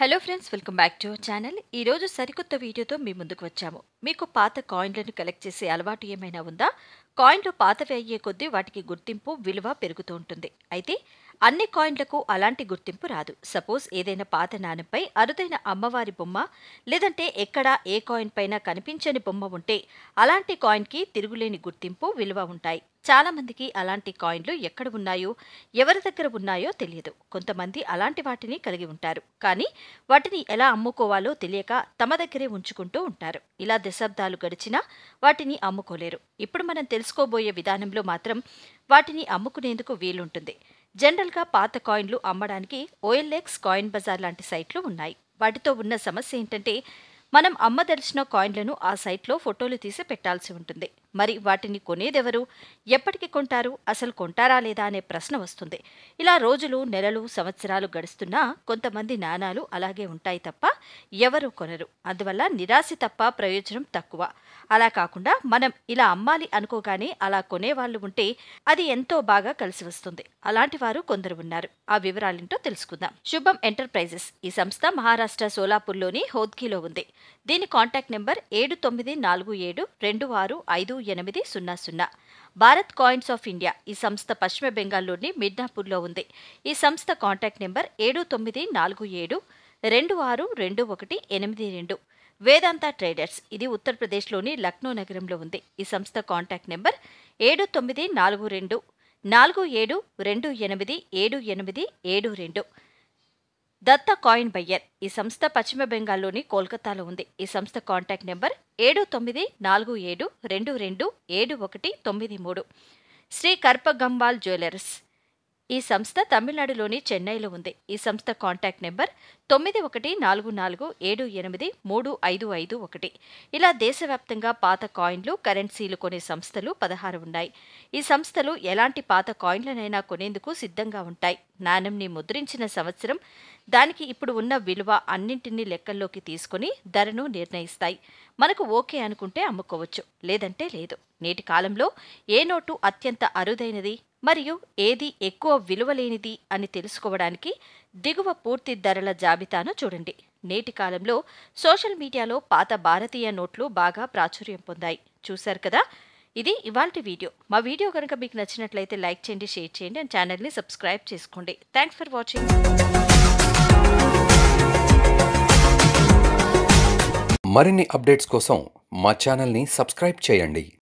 hello friends welcome back to our channel ఈరోజు సరికొత్త వీడియోతో మీ ముందుకు వచ్చాము మీకు పాత కాయిన్లను కలెక్ట్ చేసే అలవాటు ఏమైనా ఉందా కాయిన్లు పాతవి అయ్యే కొద్దీ వాటికి గుర్తింపు విలువ పెరుగుతూ ఉంటుంది అయితే అన్ని కాయిన్లకు అలాంటి గుర్తింపు రాదు సపోజ్ ఏదైనా పాత నాణెంపై అరుదైన అమ్మవారి బొమ్మ లేదంటే ఎక్కడ ఏ కాయిన్ పైన కనిపించని బొమ్మ ఉంటే అలాంటి కాయిన్కి తిరుగులేని గుర్తింపు విలువ ఉంటాయి చాలా మందికి అలాంటి కాయిన్లు ఎక్కడ ఉన్నాయో ఎవరి దగ్గర ఉన్నాయో తెలియదు కొంతమంది అలాంటి వాటిని కలిగి ఉంటారు కానీ వాటిని ఎలా అమ్ముకోవాలో తెలియక తమ దగ్గరే ఉంచుకుంటూ ఉంటారు ఇలా దశాబ్దాలు గడిచినా వాటిని అమ్ముకోలేరు ఇప్పుడు మనం తెలుసుకోబోయే విధానంలో మాత్రం వాటిని అమ్ముకునేందుకు వీలుంటుంది జనరల్గా పాత కాయిన్లు అమ్మడానికి ఓఎల్ఎక్స్ కాయిన్ బజార్ లాంటి సైట్లు ఉన్నాయి వాటితో ఉన్న సమస్య ఏంటంటే మనం అమ్మదలిచిన కాయిన్లను ఆ సైట్లో ఫోటోలు తీసి పెట్టాల్సి ఉంటుంది మరి వాటిని కొనేదెవరు ఎప్పటికి కొంటారు అసలు కొంటారా లేదా అనే ప్రశ్న వస్తుంది ఇలా రోజులు నెలలు సంవత్సరాలు గడుస్తున్నా కొంతమంది నాణాలు అలాగే ఉంటాయి తప్ప ఎవరు కొనరు అందువల్ల నిరాశ తప్ప ప్రయోజనం తక్కువ అలా కాకుండా మనం ఇలా అమ్మాలి అనుకోగానే అలా కొనేవాళ్ళు ఉంటే అది ఎంతో బాగా కలిసి వస్తుంది అలాంటి వారు కొందరు ఉన్నారు ఆ వివరాలేంటో తెలుసుకుందాం శుభం ఎంటర్ప్రైజెస్ ఈ సంస్థ మహారాష్ట్ర సోలాపూర్లోని హోద్కీలో ఉంది దీని కాంటాక్ట్ నెంబర్ ఏడు తొమ్మిది నాలుగు ఏడు రెండు ఆరు ఐదు ఎనిమిది సున్నా సున్నా భారత్ కాయిన్స్ ఆఫ్ ఇండియా ఈ సంస్థ పశ్చిమ బెంగాల్లోని మిడ్నాపూర్లో ఉంది ఈ సంస్థ కాంటాక్ట్ నెంబర్ ఏడు తొమ్మిది నాలుగు ఏడు రెండు ఆరు రెండు ఒకటి ఎనిమిది రెండు వేదాంత ట్రేడర్స్ ఇది ఉత్తరప్రదేశ్లోని లక్నో నగరంలో ఉంది ఈ సంస్థ కాంటాక్ట్ నెంబర్ ఏడు తొమ్మిది నాలుగు రెండు నాలుగు ఏడు రెండు ఎనిమిది ఏడు ఎనిమిది ఏడు రెండు దత్త కాయిన్ బయ్యర్ ఈ సంస్థ పశ్చిమ బెంగాల్లోని కోల్కతాలో ఉంది ఈ సంస్థ కాంటాక్ట్ నెంబర్ ఏడు తొమ్మిది నాలుగు ఏడు రెండు రెండు ఏడు ఒకటి తొమ్మిది మూడు శ్రీ కర్పగంబాల్ జ్యువెలర్స్ ఈ సంస్థ తమిళనాడులోని చెన్నైలో ఉంది ఈ సంస్థ కాంటాక్ట్ నెంబర్ తొమ్మిది ఒకటి నాలుగు నాలుగు ఏడు ఎనిమిది మూడు ఐదు ఐదు ఒకటి ఇలా దేశవ్యాప్తంగా పాత కాయిన్లు కరెన్సీలు కొనే సంస్థలు పదహారు ఉన్నాయి ఈ సంస్థలు ఎలాంటి పాత కాయిన్లనైనా కొనేందుకు సిద్ధంగా ఉంటాయి నాణెంని ముద్రించిన సంవత్సరం దానికి ఇప్పుడు ఉన్న విలువ అన్నింటినీ లెక్కల్లోకి తీసుకుని ధరను నిర్ణయిస్తాయి మనకు ఓకే అనుకుంటే అమ్ముకోవచ్చు లేదంటే లేదు నేటి కాలంలో ఏ నోటు అత్యంత అరుదైనది మరియు ఏది ఎక్కువ విలువలేనిది అని తెలుసుకోవడానికి దిగువ పూర్తి ధరల జాబితాను చూడండి నేటి కాలంలో సోషల్ మీడియాలో పాత భారతీయ నోట్లు బాగా ప్రాచుర్యం పొందాయి చూశారు కదా ఇది ఇవాల్టి వీడియో మా వీడియో కనుక మీకు నచ్చినట్లయితే లైక్ చేయండి షేర్ చేయండి అండ్ ఛానల్ని సబ్స్క్రైబ్ చేసుకోండి థ్యాంక్స్ ఫర్ వాచింగ్ మరిన్ని అప్డేట్స్ కోసం మా ఛానల్ని సబ్స్క్రైబ్ చేయండి